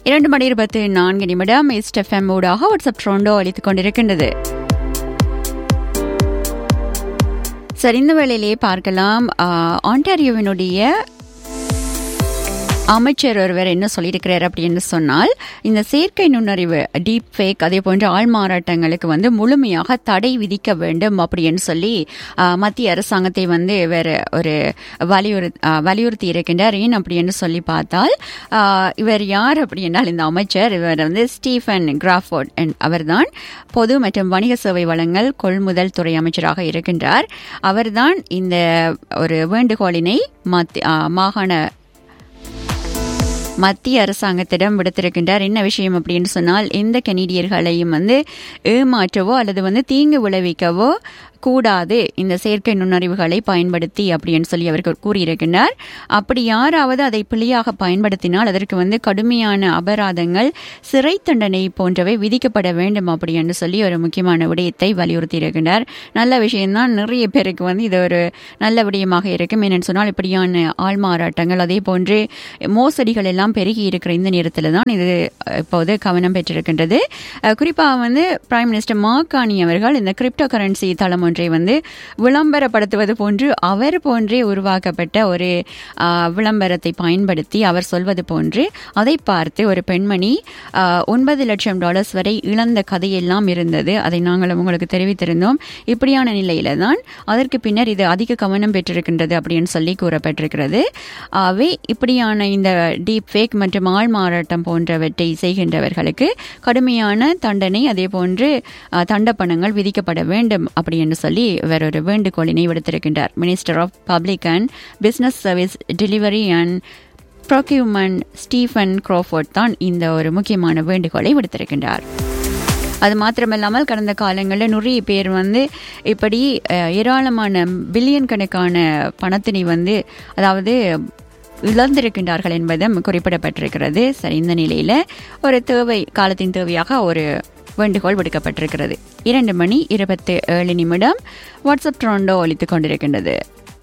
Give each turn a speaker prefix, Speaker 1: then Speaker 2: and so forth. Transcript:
Speaker 1: இரண்டு மணி இருபத்தி நான்கு நிமிடம் ஈஸ்ட் எஃப்எம் ஊடாக வாட்ஸ்அப் ட்ரோண்டோ அளித்துக் கொண்டிருக்கின்றது சரி இந்த வேளையிலேயே பார்க்கலாம் ஆஹ், ஆன்டாரியோவினுடைய அமைச்சர் ஒருவர் என்ன சொல்லியிருக்கிறார் அப்படின்னு சொன்னால் இந்த செயற்கை நுண்ணறிவு டீப் ஃபேக் அதே போன்ற ஆள் மாறாட்டங்களுக்கு வந்து முழுமையாக தடை விதிக்க வேண்டும் அப்படின்னு சொல்லி ஆஹ், மத்திய அரசாங்கத்தை வந்து இவர் ஒரு வலியுறு ஆஹ், வலியுறுத்தி இருக்கின்றார் ஏன் அப்படின்னு சொல்லி பார்த்தால் ஆஹ், இவர் யார் அப்படின்னால் இந்த அமைச்சர் இவர் வந்து ஸ்டீஃபன் கிராஃபோர்ட் அவர்தான் பொது மற்றும் வணிக சேவை வழங்கல் கொள்முதல் துறை அமைச்சராக இருக்கின்றார் அவர்தான் இந்த ஒரு வேண்டுகோளினை மத்தி ஆஹ், மாகாண மத்திய அரசாங்கத்திடம் விடுத்திருக்கின்றார் என்ன விஷயம் அப்படின்னு சொன்னால் எந்த கனடியர்களையும் வந்து ஏமாற்றவோ அல்லது வந்து தீங்கு விளைவிக்கவோ கூடாது இந்த செயற்கை நுண்ணறிவுகளை பயன்படுத்தி அப்படின்னு சொல்லி அவர் கூறியிருக்கின்றார் அப்படி யாராவது அதை பிழையாக பயன்படுத்தினால் அதற்கு வந்து கடுமையான அபராதங்கள் சிறை தண்டனை போன்றவை விதிக்கப்பட வேண்டும் அப்படின்னு சொல்லி ஒரு முக்கியமான விடயத்தை வலியுறுத்தி இருக்கின்றார் நல்ல விஷயம்தான் நிறைய பேருக்கு வந்து இது ஒரு நல்ல விடயமாக இருக்கும் என்னன்னு சொன்னால் இப்படியான ஆள்மாறாட்டங்கள் அதே போன்று மோசடிகள் எல்லாம் பெருகி இருக்கிற இந்த நேரத்தில் தான் இது இப்போது கவனம் பெற்றிருக்கின்றது அஹ், குறிப்பாக வந்து பிரைம் மினிஸ்டர் மாகாணி அவர்கள் இந்த கிரிப்டோ கரன்சி தளம் ஒன்றை வந்து விளம்பரப்படுத்துவது போன்று அவர் போன்றே உருவாக்கப்பட்ட ஒரு ஆஹ், விளம்பரத்தை பயன்படுத்தி அவர் சொல்வது போன்று அதை பார்த்து ஒரு பெண்மணி ஆஹ், ஒன்பது லட்சம் டாலர்ஸ் வரை இழந்த கதையெல்லாம் இருந்தது அதை நாங்கள் உங்களுக்கு தெரிவித்திருந்தோம் இப்படியான நிலையில தான் அதற்கு பின்னர் இது அதிக கவனம் பெற்றிருக்கின்றது அப்படின்னு சொல்லி கூறப்பட்டிருக்கிறது ஆகவே இப்படியான இந்த டீப் ஃபேக் மற்றும் ஆள் மாறாட்டம் போன்றவற்றை செய்கின்றவர்களுக்கு கடுமையான தண்டனை அதே போன்று ஆஹ், தண்டப்பணங்கள் விதிக்கப்பட வேண்டும் அப்படி என்று சொல்லி இவர் ஒரு வேண்டுகோளினை விடுத்திருக்கின்றார் minister of public and business service delivery and procurement Stephen Crawford தான் இந்த ஒரு முக்கியமான வேண்டுகோளை விடுத்திருக்கின்றார் அது மாத்திரமல்லாமல் கடந்த காலங்களில் நிறைய பேர் வந்து இப்படி அஹ், ஏராளமான பில்லியன் கணக்கான பணத்தினை வந்து அதாவது இழந்திருக்கின்றார்கள் என்பதும் குறிப்பிடப்பட்டிருக்கிறது சரி இந்த நிலையில ஒரு தேவை காலத்தின் தேவையாக ஒரு வேண்டுகோள் விடுக்கப்பட்டிருக்கிறது இரண்டு மணி இருபத்தி ஏழு நிமிடம் வாட்ஸ்அப் ட்ரோண்டோ ஒலித்துக் கொண்டிருக்கின்றது